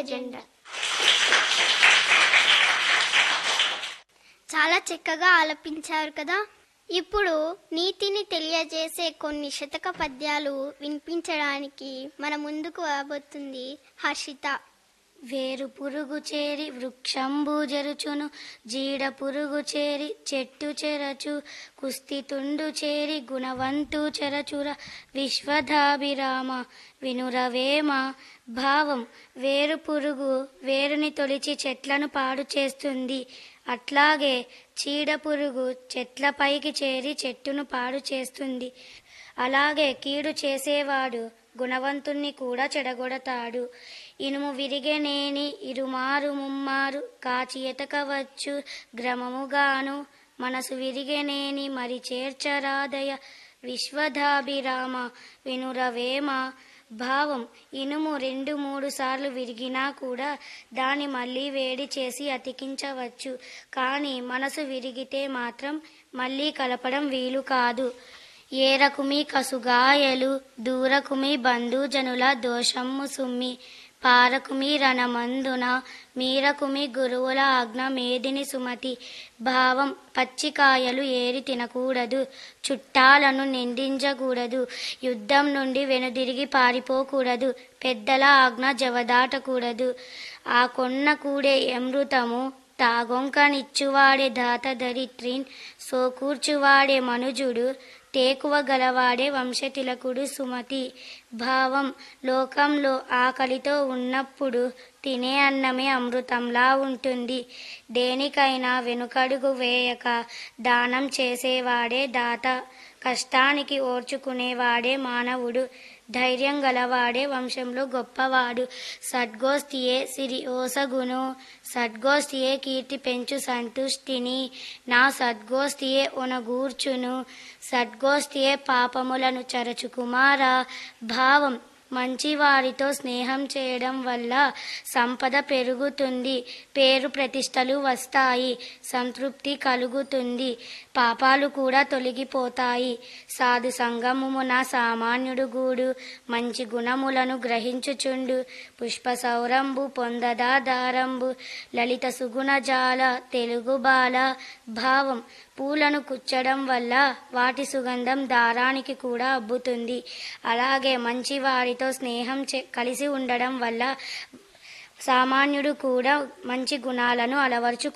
జెండా చాలా చక్కగా ఆలపించారు కదా ఇప్పుడు నీతిని తెలియజేసే కొన్ని శతక పద్యాలు వినిపించడానికి మన ముందుకు రాబోతుంది హర్షిత వేరు పురుగు చేరి వృక్షంబు జరుచును జీడ పురుగు చేరి చెట్టు చెరచు కుస్తి తుండు చేరి గుణవంతు చెరచుర విశ్వధాభిరామ వినురవేమ భావం వేరు పురుగు వేరుని తొలిచి చెట్లను పాడు చేస్తుంది అట్లాగే చీడ పురుగు చెట్లపైకి చేరి చెట్టును పాడు చేస్తుంది అలాగే కీడు చేసేవాడు గుణవంతుణ్ణి కూడా చెడగొడతాడు ఇనుము విరిగెనేని ఇరుమారు ముమ్మారు కాచి ఎతకవచ్చు గ్రమముగాను మనసు విరిగెనేని మరి చేర్చరాదయ విశ్వధాభిరామ వినురవేమ భావం ఇనుము రెండు మూడు సార్లు విరిగినా కూడా దాన్ని మళ్ళీ వేడి చేసి అతికించవచ్చు కానీ మనసు విరిగితే మాత్రం మళ్ళీ కలపడం వీలు కాదు ఏరకుమి కసుగాయలు దూరకుమి బంధుజనుల దోషమ్ము సుమ్మి పారకుమి రణమందున మీరకుమి గురువుల ఆజ్ఞ మేదిని సుమతి భావం పచ్చికాయలు ఏరి తినకూడదు చుట్టాలను నిందించకూడదు యుద్ధం నుండి వెనుదిరిగి పారిపోకూడదు పెద్దల ఆజ్ఞ జవదాటకూడదు ఆ కొన్న కూడే అమృతము తాగొంకనిచ్చువాడే దాత దరిత్రిన్ సోకూర్చువాడే మనుజుడు టేకువ గలవాడే వంశతిలకుడు సుమతి భావం లోకంలో ఆకలితో ఉన్నప్పుడు తినే అన్నమే అమృతంలా ఉంటుంది దేనికైనా వెనుకడుగు వేయక దానం చేసేవాడే దాత కష్టానికి ఓర్చుకునేవాడే మానవుడు ధైర్యం గలవాడే వంశంలో గొప్పవాడు సద్గోష్ఠియే సిరి ఓసగును సద్గోష్ఠియే కీర్తి పెంచు సంతుష్టిని నా సద్గోష్ఠియే ఒనగూర్చును సద్గోష్ఠియే పాపములను చరచు కుమార భావం మంచివారితో స్నేహం చేయడం వల్ల సంపద పెరుగుతుంది పేరు ప్రతిష్టలు వస్తాయి సంతృప్తి కలుగుతుంది పాపాలు కూడా తొలగిపోతాయి సాధు సంగమమున సామాన్యుడు గూడు మంచి గుణములను గ్రహించుచుండు పుష్ప సౌరంబు పొందదా దారంబు లలిత సుగుణజాల తెలుగు బాల భావం పూలను కుచ్చడం వల్ల వాటి సుగంధం దారానికి కూడా అబ్బుతుంది అలాగే మంచి వారితో స్నేహం చే- కలిసి ఉండడం వల్ల సామాన్యుడు కూడా మంచి గుణాలను అలవర్చు